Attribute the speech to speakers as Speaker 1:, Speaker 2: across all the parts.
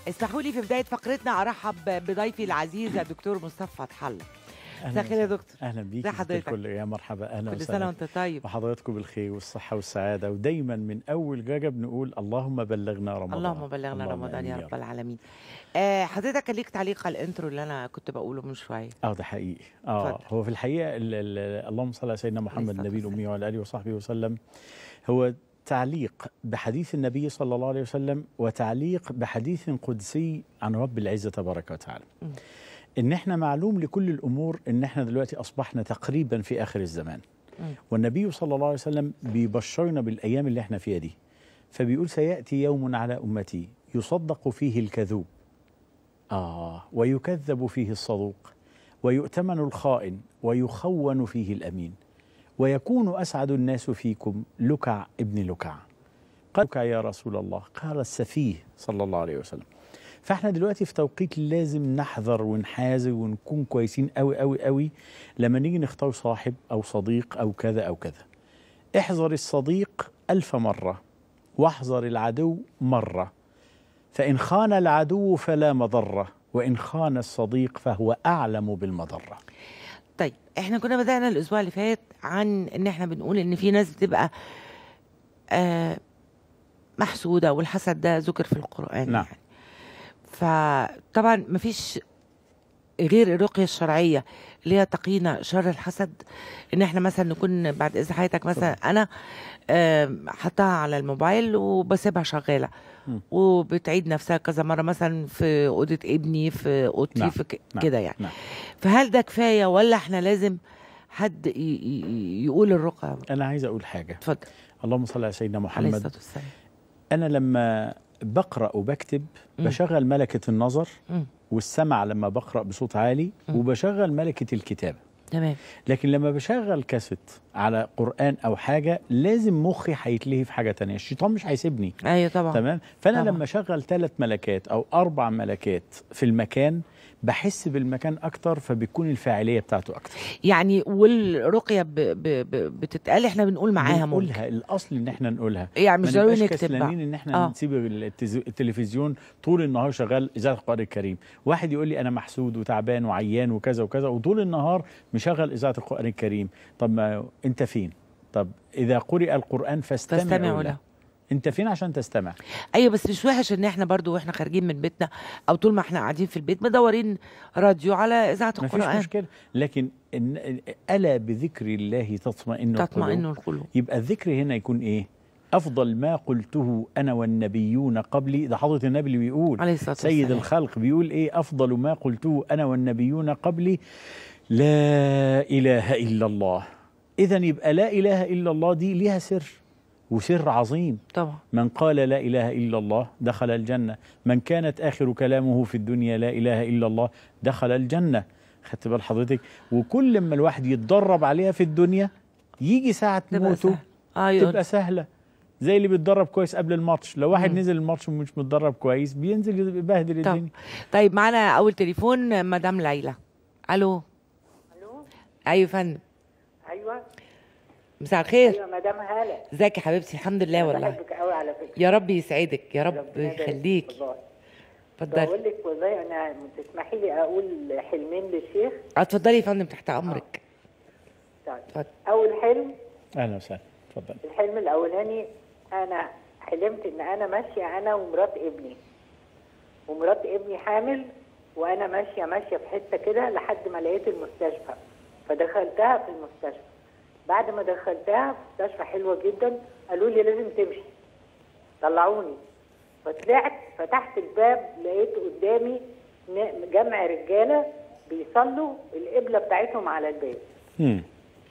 Speaker 1: اسمحوا لي في بدايه فقرتنا ارحب بضيفي العزيز الدكتور مصطفى فتح الله مساء الخير يا دكتور
Speaker 2: اهلا بيك
Speaker 1: ازي حضرتك؟
Speaker 2: الكل يا مرحبا اهلا
Speaker 1: كل سنه وانت طيب
Speaker 2: وحضراتكم بالخير والصحه والسعاده ودايما من اول رجب نقول اللهم بلغنا رمضان
Speaker 1: اللهم بلغنا
Speaker 2: اللهم
Speaker 1: رمضان يا
Speaker 2: آمين
Speaker 1: رب العالمين آه حضرتك كان ليك تعليق على الانترو اللي انا كنت بقوله من شويه
Speaker 2: اه ده حقيقي اه
Speaker 1: اتفضل.
Speaker 2: هو في الحقيقه ال ال اللهم صل على سيدنا محمد
Speaker 1: الصلاة
Speaker 2: النبي
Speaker 1: والسلام.
Speaker 2: الامي وعلى اله وصحبه وسلم هو تعليق بحديث النبي صلى الله عليه وسلم وتعليق بحديث قدسي عن رب العزه تبارك وتعالى
Speaker 1: مم.
Speaker 2: ان احنا معلوم لكل الامور ان احنا دلوقتي اصبحنا تقريبا في اخر الزمان
Speaker 1: مم.
Speaker 2: والنبي صلى الله عليه وسلم بيبشرنا بالايام اللي احنا فيها دي فبيقول سياتي يوم على امتي يصدق فيه الكذوب اه ويكذب فيه الصدوق ويؤتمن الخائن ويخون فيه الامين ويكون اسعد الناس فيكم لكع ابن لكع قال لكع يا رسول الله قال السفيه صلى الله عليه وسلم فاحنا دلوقتي في توقيت لازم نحذر ونحاذر ونكون كويسين قوي قوي قوي لما نيجي نختار صاحب او صديق او كذا او كذا احذر الصديق ألف مرة واحذر العدو مرة فإن خان العدو فلا مضرة وإن خان الصديق فهو أعلم بالمضرة
Speaker 1: طيب احنا كنا بدأنا الأسبوع اللي فات عن إن احنا بنقول إن في ناس بتبقى آه محسودة والحسد ده ذكر في القرآن
Speaker 2: نعم.
Speaker 1: يعني فطبعا مفيش غير الرقية الشرعية اللي هي تقينا شر الحسد ان احنا مثلا نكون بعد اذن حياتك مثلا انا آم، حطها على الموبايل وبسيبها شغالة
Speaker 2: مم.
Speaker 1: وبتعيد نفسها كذا مرة مثلا في أوضة ابني في أوضتي
Speaker 2: نعم.
Speaker 1: في ك-
Speaker 2: نعم.
Speaker 1: كده يعني
Speaker 2: نعم.
Speaker 1: فهل ده كفايه ولا احنا لازم حد ي- ي- يقول الرقى
Speaker 2: أنا عايز أقول حاجة
Speaker 1: اتفضل
Speaker 2: اللهم صل على سيدنا
Speaker 1: عليه
Speaker 2: محمد
Speaker 1: الصلاه والسلام
Speaker 2: أنا لما بقرأ وبكتب
Speaker 1: مم.
Speaker 2: بشغل ملكة النظر
Speaker 1: مم.
Speaker 2: والسمع لما بقرأ بصوت عالي
Speaker 1: مم.
Speaker 2: وبشغل ملكة الكتابة
Speaker 1: تمام
Speaker 2: لكن لما بشغل كاسيت على قرآن أو حاجة لازم مخي هيتلهي في حاجة تانية الشيطان مش هيسيبني
Speaker 1: ايوه طبعا
Speaker 2: تمام فانا
Speaker 1: طبعا.
Speaker 2: لما اشغل ثلاث ملكات او اربع ملكات في المكان بحس بالمكان اكتر فبيكون الفاعليه بتاعته اكتر
Speaker 1: يعني والرقيه ب... ب... ب... بتتقال احنا بنقول معاها ممكن
Speaker 2: بنقولها الاصل ان احنا نقولها
Speaker 1: يعني
Speaker 2: ما
Speaker 1: مش ضروري
Speaker 2: نبقاش
Speaker 1: نكتب بقى
Speaker 2: كسلانين ان احنا
Speaker 1: آه.
Speaker 2: آه. نسيب التز- التلفزيون طول النهار شغال اذاعه القران الكريم واحد يقول لي انا محسود وتعبان وعيان وكذا وكذا وطول النهار مشغل اذاعه القران الكريم طب ما انت فين طب اذا قرئ القران فاستمعوا,
Speaker 1: فاستمعوا
Speaker 2: له
Speaker 1: له
Speaker 2: انت فين عشان تستمع
Speaker 1: ايوه بس مش وحش ان احنا برضو واحنا خارجين من بيتنا او طول ما احنا قاعدين في البيت مدورين راديو على اذاعه
Speaker 2: ما فيش
Speaker 1: القران
Speaker 2: مشكله لكن إن الا بذكر الله تطمئن
Speaker 1: تطمئن
Speaker 2: القلوب
Speaker 1: القلوب
Speaker 2: يبقى الذكر هنا يكون ايه افضل ما قلته انا والنبيون قبلي ده حضره النبي اللي بيقول
Speaker 1: عليه الصلاه
Speaker 2: سيد
Speaker 1: والسلام
Speaker 2: الخلق بيقول ايه افضل ما قلته انا والنبيون قبلي لا اله الا الله اذا يبقى لا اله الا الله دي ليها سر وسر عظيم
Speaker 1: طبعا
Speaker 2: من قال لا اله الا الله دخل الجنه من كانت اخر كلامه في الدنيا لا اله الا الله دخل الجنه خدت بال حضرتك وكل ما الواحد يتدرب عليها في الدنيا يجي ساعه
Speaker 1: تبقى
Speaker 2: موته
Speaker 1: سهل. ايوه
Speaker 2: تبقى سهله زي اللي بيتدرب كويس قبل الماتش لو واحد
Speaker 1: مم.
Speaker 2: نزل الماتش ومش متدرب كويس بينزل يبهدل
Speaker 1: طب.
Speaker 2: الدنيا
Speaker 1: طيب معانا اول تليفون مدام ليلى الو
Speaker 3: الو
Speaker 1: ايوه يا فندم
Speaker 3: ايوه
Speaker 1: مساء الخير
Speaker 3: ايوه مدام هاله
Speaker 1: ازيك يا حبيبتي الحمد لله والله
Speaker 3: بحبك قوي على فكره
Speaker 1: يا رب يسعدك يا رب
Speaker 3: ربنا يبارك
Speaker 1: يخليك
Speaker 3: فيك والله.
Speaker 1: اتفضلي
Speaker 3: بقول لك والله انا تسمحي لي اقول حلمين للشيخ
Speaker 1: اتفضلي يا فندم تحت امرك
Speaker 3: طيب.
Speaker 1: اتفضل.
Speaker 3: اول حلم
Speaker 2: اهلا وسهلا اتفضل
Speaker 3: الحلم الاولاني انا حلمت ان انا ماشيه انا ومرات ابني ومرات ابني حامل وانا ماشيه ماشيه في حته كده لحد ما لقيت المستشفى فدخلتها في المستشفى بعد ما دخلتها في مستشفى حلوه جدا قالوا لي لازم تمشي طلعوني فطلعت فتحت الباب لقيت قدامي ن- جمع رجاله بيصلوا القبله بتاعتهم على الباب
Speaker 2: امم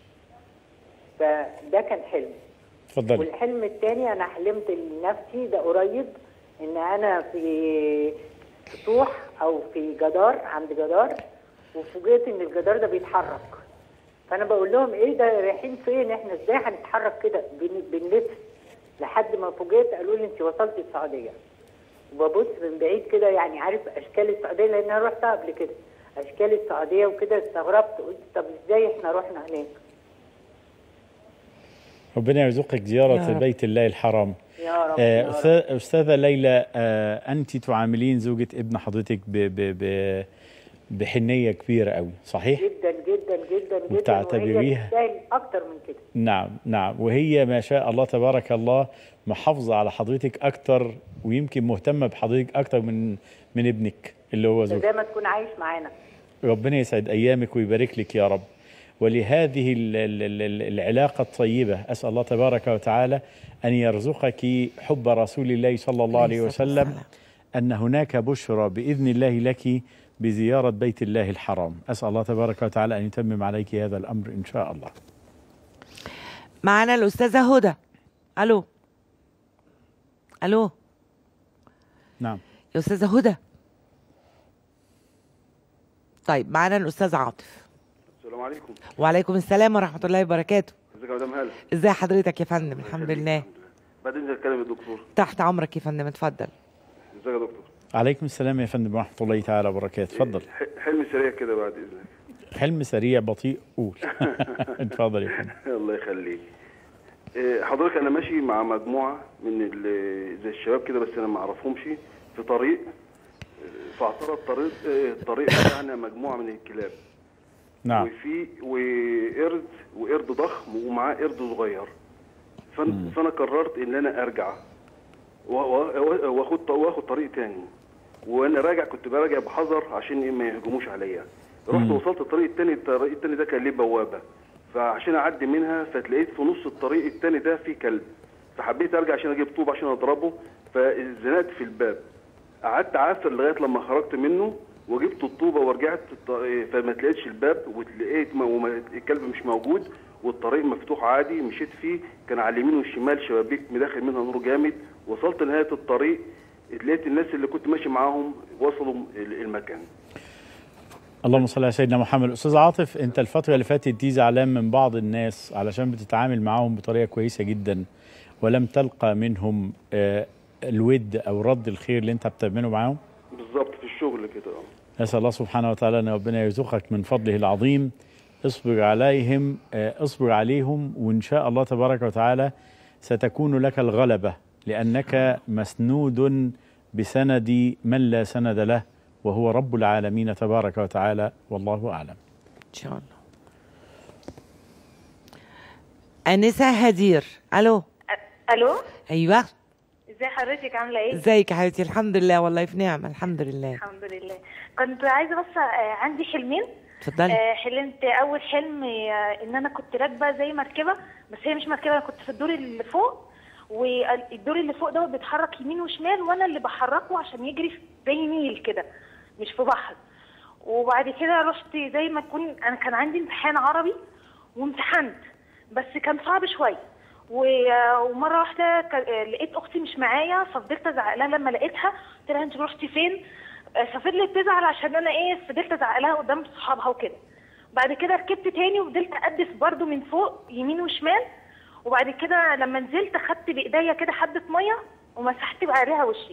Speaker 3: فده كان حلم
Speaker 2: اتفضلي
Speaker 3: والحلم الثاني انا حلمت لنفسي ده قريب ان انا في سطوح او في جدار عند جدار وفوجئت ان الجدار ده بيتحرك فانا بقول لهم ايه ده رايحين فين احنا ازاي هنتحرك كده بن- بنلف لحد ما فوجئت قالوا لي انت وصلت السعوديه وببص من بعيد كده يعني عارف اشكال السعوديه لان انا رحتها قبل كده اشكال السعوديه وكده استغربت قلت طب ازاي احنا رحنا هناك
Speaker 2: ربنا يرزقك زياره
Speaker 1: يا رب.
Speaker 2: بيت الله الحرام
Speaker 3: يا رب
Speaker 2: آه،
Speaker 3: يا رب.
Speaker 2: أستاذ- أستاذة ليلى آه، أنت تعاملين زوجة ابن حضرتك ب ب ب بحنية كبيرة قوي صحيح؟
Speaker 3: جدا جدا جدا جدا
Speaker 2: وبتعتبريها-
Speaker 3: وهي تستاهل اكتر من كده
Speaker 2: نعم نعم وهي ما شاء الله تبارك الله محافظة على حضرتك أكتر ويمكن مهتمة بحضرتك أكتر من من ابنك اللي هو
Speaker 3: ده
Speaker 2: زوجك
Speaker 3: زي ما تكون عايش معانا
Speaker 2: ربنا يسعد أيامك ويبارك لك يا رب ولهذه ال- ال- ال- ال- العلاقة الطيبة أسأل الله تبارك وتعالى أن يرزقك حب رسول الله صلى الله عليه وسلم أن هناك بشرى بإذن الله لك بزيارة بيت الله الحرام أسأل الله تبارك وتعالى أن يتمم عليك هذا الأمر إن شاء الله
Speaker 1: معانا الأستاذة هدى ألو ألو
Speaker 2: نعم
Speaker 1: يا أستاذة هدى طيب معانا الأستاذ عاطف
Speaker 4: السلام عليكم
Speaker 1: وعليكم السلام ورحمة الله وبركاته
Speaker 4: ازيك يا مدام هاله
Speaker 1: ازي حضرتك يا فندم الحمد لله
Speaker 4: بعدين ننزل نتكلم الدكتور
Speaker 1: تحت أمرك يا فندم اتفضل
Speaker 4: ازيك يا دكتور
Speaker 2: عليكم السلام يا فندم ورحمة الله تعالى وبركاته اتفضل
Speaker 4: ح- حلم سريع كده بعد اذنك
Speaker 2: حلم سريع بطيء قول اتفضل يا فندم
Speaker 4: الله يخليك إيه، حضرتك انا ماشي مع مجموعه من ال- زي الشباب كده بس انا ما اعرفهمش في طريق إيه، فاعترض طريق إيه، الطريق بتاعنا مجموعه من الكلاب
Speaker 2: نعم
Speaker 4: وفي وقرد وقرد ضخم ومعاه قرد صغير فانا فانا قررت ان انا ارجع و- و- واخد واخد طريق تاني وانا راجع كنت براجع بحذر عشان إيه ما يهجموش عليا رحت وصلت الطريق التاني الطريق التاني ده كان ليه بوابه فعشان اعدي منها فتلاقيت في نص الطريق التاني ده في كلب فحبيت ارجع عشان اجيب طوب عشان اضربه فزنقت في الباب قعدت عافر لغايه لما خرجت منه وجبت الطوبه ورجعت الط- فما تلاقيتش الباب وتلاقيت ما- وما- الكلب مش موجود والطريق مفتوح عادي مشيت فيه كان على اليمين والشمال شبابيك مداخل منها نور جامد وصلت لنهايه الطريق لقيت الناس اللي كنت ماشي معاهم وصلوا ال- المكان
Speaker 2: اللهم صل على سيدنا محمد استاذ عاطف انت الفتره اللي فاتت دي زعلان من بعض الناس علشان بتتعامل معاهم بطريقه كويسه جدا ولم تلقى منهم آه، الود او رد الخير اللي انت بتعمله معاهم
Speaker 4: بالظبط في الشغل كده اه
Speaker 2: نسال الله سبحانه وتعالى ان ربنا يرزقك من فضله العظيم اصبر عليهم آه، اصبر عليهم وان شاء الله تبارك وتعالى ستكون لك الغلبه لانك مسنود بسند من لا سند له وهو رب العالمين تبارك وتعالى والله اعلم
Speaker 1: إن شاء الله أنسة هدير ألو
Speaker 5: الو
Speaker 1: أيوه
Speaker 5: ازي حضرتك عامله ايه
Speaker 1: ازيك يا حبيبتي الحمد لله والله في نعمة الحمد لله
Speaker 5: الحمد لله كنت عايزه بس آه، عندي حلمين
Speaker 1: اتفضلي
Speaker 5: آه، حلمت اول حلم آه، ان انا كنت راكبه زي مركبه بس هي مش مركبه انا كنت في الدور اللي فوق والدور اللي فوق دوت بيتحرك يمين وشمال وانا اللي بحركه عشان يجري في- زي نيل كده مش في بحر وبعد كده رحت زي ما تكون انا كان عندي امتحان عربي وامتحنت بس كان صعب شويه و- ومره واحده ك- لقيت اختي مش معايا ففضلت ازعق لها لما لقيتها قلت لها انت رحتي فين آه، ففضلت تزعل عشان انا ايه فضلت ازعق لها قدام صحابها وكده بعد كده ركبت تاني وفضلت اقدف برضو من فوق يمين وشمال وبعد كده لما نزلت خدت بايديا كده حبه ميه ومسحت عليها وشي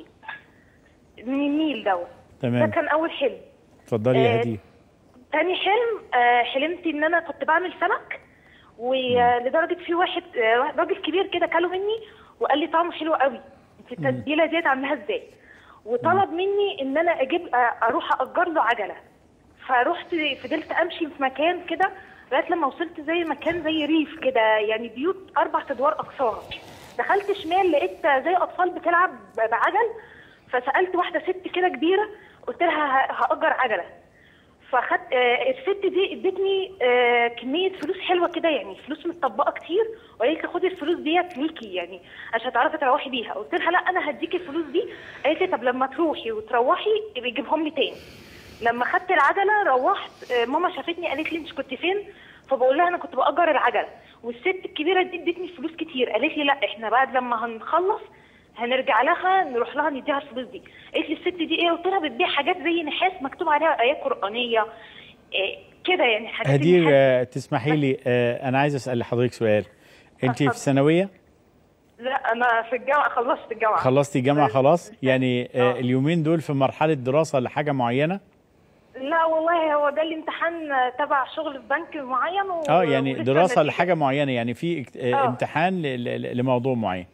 Speaker 5: من النيل دوت ده
Speaker 2: تمام
Speaker 5: كان اول حلم
Speaker 2: اتفضلي يا
Speaker 5: آه،
Speaker 2: هديه
Speaker 5: تاني حلم آه، حلمت ان انا كنت بعمل سمك ولدرجه في واحد آه، راجل كبير كده كله مني وقال لي طعمه حلو قوي انت التتبيله ديت عاملاها ازاي وطلب مني ان انا اجيب آه، اروح اجر له عجله فرحت فضلت امشي في مكان كده لغايه لما وصلت زي مكان زي ريف كده يعني بيوت اربع ادوار اقصاها دخلت شمال لقيت زي اطفال بتلعب ب- بعجل فسالت واحده ست كده كبيره قلت لها ه- هاجر عجله فاخدت آه، الست دي ادتني آه، كميه فلوس حلوه كده يعني فلوس متطبقه كتير وقالت لي خدي الفلوس ديت ليكي يعني عشان تعرفي تروحي بيها قلت لها لا انا هديكي الفلوس دي قالت لي طب لما تروحي وتروحي يبقى جيبهم لي تاني لما خدت العجله روحت آه، ماما شافتني قالت لي انت كنت فين فبقول لها انا كنت باجر العجله والست الكبيره دي ادتني فلوس كتير قالت لي لا احنا بعد لما هنخلص هنرجع لها نروح لها نديها الفلوس دي قالت لي الست دي ايه قلت لها بتبيع حاجات زي نحاس مكتوب عليها ايات قرانيه إيه كده يعني حاجات
Speaker 2: هدير
Speaker 5: النحاس.
Speaker 2: آه، تسمحي لي آه، انا عايز اسال لحضرتك سؤال انت في
Speaker 5: اتفضل.
Speaker 2: ثانويه
Speaker 5: لا انا في الجامعه خلصت الجامعه
Speaker 2: خلصتي جامعه خلاص يعني آه،
Speaker 5: آه.
Speaker 2: اليومين دول في مرحله دراسه لحاجه معينه
Speaker 5: لا والله هو ده الامتحان تبع شغل في بنك معين و...
Speaker 2: اه يعني
Speaker 5: ولسه
Speaker 2: دراسه
Speaker 5: النتيجة.
Speaker 2: لحاجه معينه يعني في اكت- آه،
Speaker 5: آه.
Speaker 2: امتحان ل- ل- لموضوع معين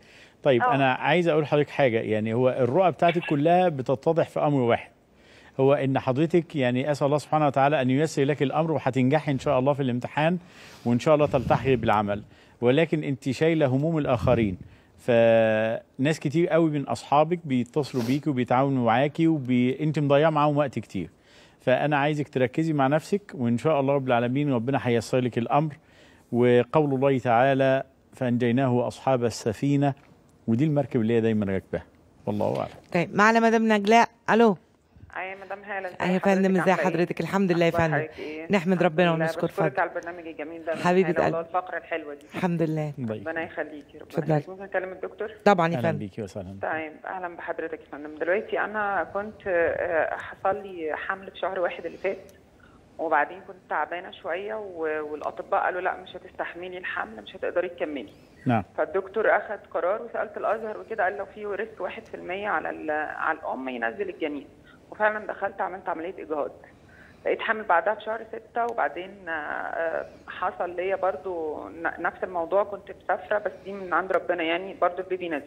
Speaker 2: طيب
Speaker 5: آه.
Speaker 2: انا عايز اقول لحضرتك حاجه يعني هو الرؤى بتاعتك كلها بتتضح في امر واحد هو ان حضرتك يعني اسال الله سبحانه وتعالى ان ييسر لك الامر وهتنجحي ان شاء الله في الامتحان وان شاء الله تلتحقي بالعمل ولكن انت شايله هموم الاخرين فناس كتير قوي من اصحابك بيتصلوا بيكي وبيتعاونوا معاكي وانت مضيعه معاهم وقت كتير فانا عايزك تركزي مع نفسك وان شاء الله رب العالمين ربنا هيسر لك الامر وقول الله تعالى فانجيناه واصحاب السفينه ودي المركب اللي هي دايما راكباها والله اعلم
Speaker 1: طيب معنا مدام نجلاء الو
Speaker 6: ايوه مدام هاله ازي
Speaker 1: ايوه يا فندم ازي
Speaker 6: عاملة إيه؟
Speaker 1: حضرتك الحمد لله يا
Speaker 6: أخبار
Speaker 1: فندم
Speaker 6: حضرتك إيه؟
Speaker 1: نحمد ربنا
Speaker 6: الحمد لله،
Speaker 1: ونشكر
Speaker 6: بشكرك
Speaker 1: فضل
Speaker 6: على البرنامج الجميل ده
Speaker 1: حبيبة
Speaker 6: هاله والله
Speaker 1: قلبي.
Speaker 6: الفقره الحلوه دي
Speaker 1: الحمد لله
Speaker 2: ضيف
Speaker 6: ربنا يخليكي ربنا
Speaker 1: اتفضلي.
Speaker 6: يخليكي ممكن اكلم الدكتور
Speaker 1: طبعا يا
Speaker 2: اهلا
Speaker 1: فندم
Speaker 2: بيكي وسهلا
Speaker 6: طيب اهلا بحضرتك يا فندم دلوقتي انا كنت آه، حصل لي حمل في شهر واحد اللي فات وبعدين كنت تعبانه شويه و- والاطباء قالوا لا مش هتستحملي الحمل مش هتقدري تكملي
Speaker 2: نعم
Speaker 6: فالدكتور اخذ قرار وسالت الازهر وكده قال لو في ريسك 1% على ال- على الام ينزل الجنين وفعلا دخلت عملت عمليه اجهاض لقيت حامل بعدها في شهر ستة وبعدين آه، آه، حصل ليا برضو ن- نفس الموضوع كنت مسافرة بس دي من عند ربنا يعني برضو البيبي نزل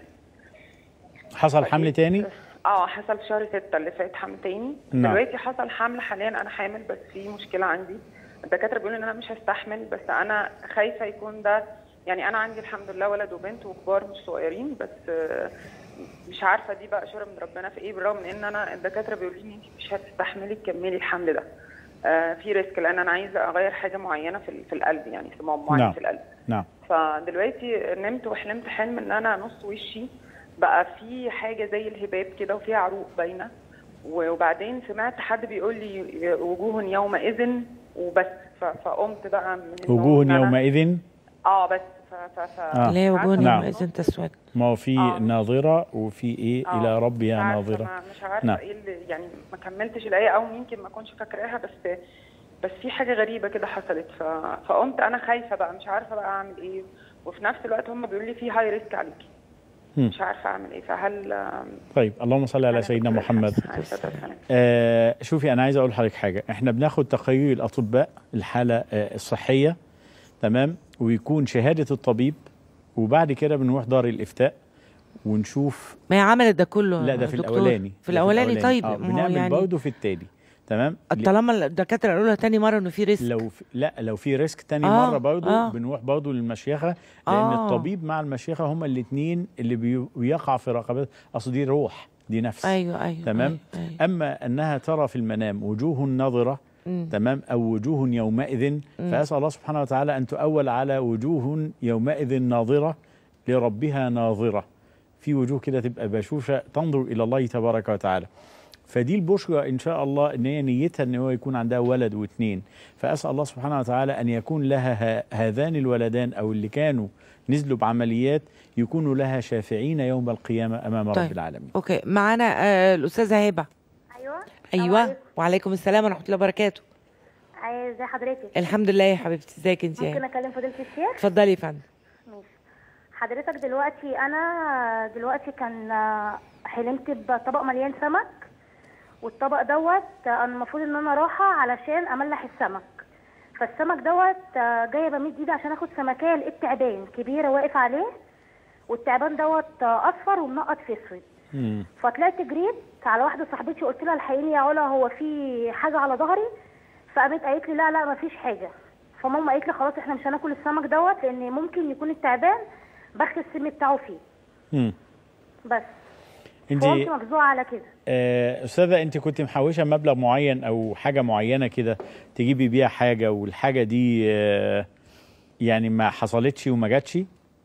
Speaker 2: حصل حمل تاني
Speaker 6: اه حصل في شهر ستة اللي فات حمل تاني
Speaker 2: نعم.
Speaker 6: دلوقتي حصل حمل حاليا انا حامل بس في مشكلة عندي الدكاترة بيقولوا ان انا مش هستحمل بس انا خايفة يكون ده يعني انا عندي الحمد لله ولد وبنت وكبار مش صغيرين بس آه، مش عارفة دي بقى شر من ربنا في ايه بالرغم من ان انا الدكاترة بيقولوا لي انت مش هتستحملي تكملي الحمل ده آه، في ريسك لان انا عايزة اغير حاجة معينة في ال- في القلب يعني في معين
Speaker 2: نعم.
Speaker 6: في القلب
Speaker 2: نعم
Speaker 6: فدلوقتي نمت وحلمت حلم ان انا نص وشي بقى في حاجه زي الهباب كده وفيها عروق باينه وبعدين سمعت حد بيقول لي وجوه يومئذ وبس ف- فقمت بقى من النوم
Speaker 2: وجوه
Speaker 6: إن أنا-
Speaker 2: يومئذ
Speaker 6: اه بس ف ف ف
Speaker 2: آه.
Speaker 1: ليه
Speaker 6: مش عارفة
Speaker 1: وجوني
Speaker 2: نعم.
Speaker 1: يومئذ تسود
Speaker 2: ما هو في
Speaker 6: آه.
Speaker 2: ناظره وفي ايه
Speaker 6: آه،
Speaker 2: الى
Speaker 6: مش
Speaker 2: ربها
Speaker 6: عارفة،
Speaker 2: ناظره
Speaker 6: ما- مش عارفه
Speaker 2: نعم.
Speaker 6: ايه اللي يعني ما كملتش الايه او يمكن ما اكونش فاكراها بس بس في حاجه غريبه كده حصلت ف... فقمت انا خايفه بقى مش عارفه بقى اعمل ايه وفي نفس الوقت هم بيقولوا لي في هاي ريسك عليكي
Speaker 2: مم.
Speaker 6: مش عارفه اعمل ايه فهل آم،
Speaker 2: طيب اللهم صل على
Speaker 6: أنا
Speaker 2: سيدنا
Speaker 6: دكتور
Speaker 2: محمد
Speaker 6: إلحاد، عليه الصلاة والسلام.
Speaker 2: آه شوفي انا عايز اقول لحضرتك حاجه احنا بناخد تقارير الاطباء الحاله آه الصحيه تمام ويكون شهاده الطبيب وبعد كده بنروح دار الافتاء ونشوف
Speaker 1: ما هي عملت ده كله
Speaker 2: لا ده في
Speaker 1: دكتور.
Speaker 2: الاولاني
Speaker 1: في
Speaker 2: ده
Speaker 1: الاولاني طيب
Speaker 2: اه
Speaker 1: ما هو
Speaker 2: بنعمل
Speaker 1: يعني
Speaker 2: برضه في التاني تمام
Speaker 1: طالما الدكاتره قالوا لها تاني مره انه في ريسك
Speaker 2: لو في لا لو في ريسك تاني
Speaker 1: آه،
Speaker 2: مره برضه
Speaker 1: آه.
Speaker 2: بنروح برضه للمشيخه لان
Speaker 1: آه.
Speaker 2: الطبيب مع المشيخه هما الاثنين اللي بي- بيقع في رقبته اصل دي روح دي نفس
Speaker 1: ايوه ايوه
Speaker 2: تمام
Speaker 1: أيوة. أيوة.
Speaker 2: اما انها ترى في المنام وجوه نظره
Speaker 1: مم.
Speaker 2: تمام او وجوه يومئذ فاسال الله سبحانه وتعالى ان تؤول على وجوه يومئذ ناظره لربها ناظره في وجوه كده تبقى بشوشه تنظر الى الله تبارك وتعالى فدي البشرى ان شاء الله ان هي نيتها ان هو يكون عندها ولد واثنين فاسال الله سبحانه وتعالى ان يكون لها ه- هذان الولدان او اللي كانوا نزلوا بعمليات يكونوا لها شافعين يوم القيامه امام
Speaker 1: طيب.
Speaker 2: رب العالمين
Speaker 1: اوكي معانا آه الاستاذه هبه
Speaker 7: ايوه السلام
Speaker 1: ايوه
Speaker 7: عليكم.
Speaker 1: وعليكم السلام ورحمه الله وبركاته
Speaker 7: أيوة، ازي حضرتك
Speaker 1: الحمد لله يا حبيبتي ازيك انت
Speaker 7: ممكن
Speaker 1: يا
Speaker 7: اكلم فضيله الشيخ
Speaker 1: اتفضلي يا فندم
Speaker 7: ماشي حضرتك دلوقتي انا دلوقتي كان آه، حلمت بطبق مليان سمك والطبق دوت آه، انا المفروض ان انا رايحه علشان املح السمك فالسمك دوت آه، جايه بمد ايدي عشان اخد سمكيه لقيت تعبان كبيره واقف عليه والتعبان دوت آه، اصفر ومنقط في اسود
Speaker 2: مم.
Speaker 7: فطلعت جريت على واحده صاحبتي قلت لها الحقيني يا علا هو في حاجه على ظهري فقامت قالت لي لا لا مفيش حاجه فماما قالت لي خلاص احنا مش هناكل السمك دوت لان ممكن يكون التعبان بخ السم بتاعه فيه
Speaker 2: مم.
Speaker 7: بس
Speaker 2: انت
Speaker 7: فقمت مفزوعه على كده
Speaker 2: آه، استاذه انت كنت محوشه مبلغ معين او حاجه معينه كده تجيبي بيها حاجه والحاجه دي آه، يعني ما حصلتش وما جاتش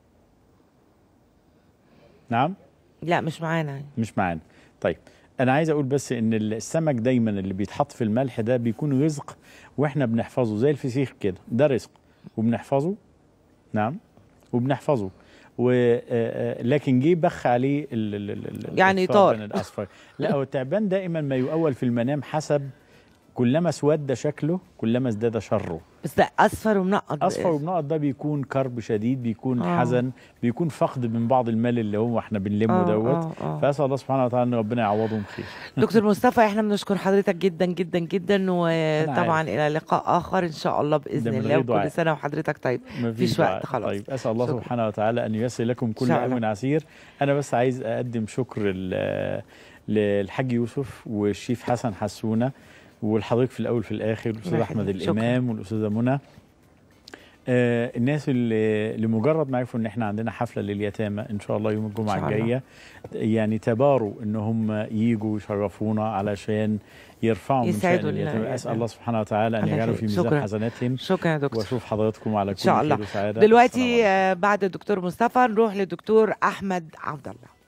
Speaker 2: نعم
Speaker 1: لا مش معانا
Speaker 2: مش معانا طيب انا عايز اقول بس ان السمك دايما اللي بيتحط في الملح ده بيكون رزق واحنا بنحفظه زي الفسيخ كده ده رزق وبنحفظه نعم وبنحفظه و آه، آه، لكن جه بخ عليه ال- ال- ال- ال-
Speaker 1: يعني
Speaker 2: الثعبان
Speaker 1: طار.
Speaker 2: الاصفر لا هو التعبان دائما ما يؤول في المنام حسب كلما اسود شكله كلما ازداد شره
Speaker 1: بس ده اصفر ومنقط
Speaker 2: اصفر وبنقط ده بيكون كرب شديد بيكون
Speaker 1: آه.
Speaker 2: آه. حزن بيكون فقد من بعض المال اللي هو احنا بنلمه
Speaker 1: آه،
Speaker 2: دوت
Speaker 1: آه، آه.
Speaker 2: فاسال الله سبحانه وتعالى ان ربنا يعوضهم خير
Speaker 1: دكتور مصطفى احنا بنشكر حضرتك جدا جدا جدا وطبعا
Speaker 2: عارف.
Speaker 1: الى لقاء اخر ان شاء الله باذن
Speaker 2: ده من
Speaker 1: الله
Speaker 2: غير
Speaker 1: وكل
Speaker 2: دعاء.
Speaker 1: سنه وحضرتك طيب
Speaker 2: مفيش
Speaker 1: مفيش وقت
Speaker 2: دعاء.
Speaker 1: خلاص
Speaker 2: طيب اسال الله
Speaker 1: شكرا.
Speaker 2: سبحانه وتعالى ان ييسر لكم كل
Speaker 1: إن شاء الله.
Speaker 2: امر عسير انا بس عايز اقدم شكر ل- للحاج يوسف والشيف حسن حسونه والحضرتك في الاول في الاخر الاستاذ
Speaker 1: الله
Speaker 2: احمد
Speaker 1: يخليك. شكرا.
Speaker 2: الامام والاستاذه منى آه الناس اللي لمجرد ما عرفوا ان احنا عندنا حفله لليتامى ان شاء الله يوم الجمعه
Speaker 1: إن شاء الله.
Speaker 2: الجايه يعني تباروا ان هم يجوا يشرفونا علشان يرفعوا من شان
Speaker 1: يسعدوا لنا
Speaker 2: اليتامى
Speaker 1: اليتامى.
Speaker 2: اسال الله سبحانه وتعالى ان
Speaker 1: الله
Speaker 2: يجعله في
Speaker 1: يخليك.
Speaker 2: ميزان
Speaker 1: شكرا.
Speaker 2: حسناتهم
Speaker 1: شكرا يا دكتور
Speaker 2: واشوف حضراتكم على
Speaker 1: ان
Speaker 2: كل
Speaker 1: شاء
Speaker 2: خير
Speaker 1: الله
Speaker 2: وسعاده
Speaker 1: دلوقتي
Speaker 2: السلام عليكم.
Speaker 1: آه، بعد الدكتور مصطفى نروح للدكتور احمد عبد الله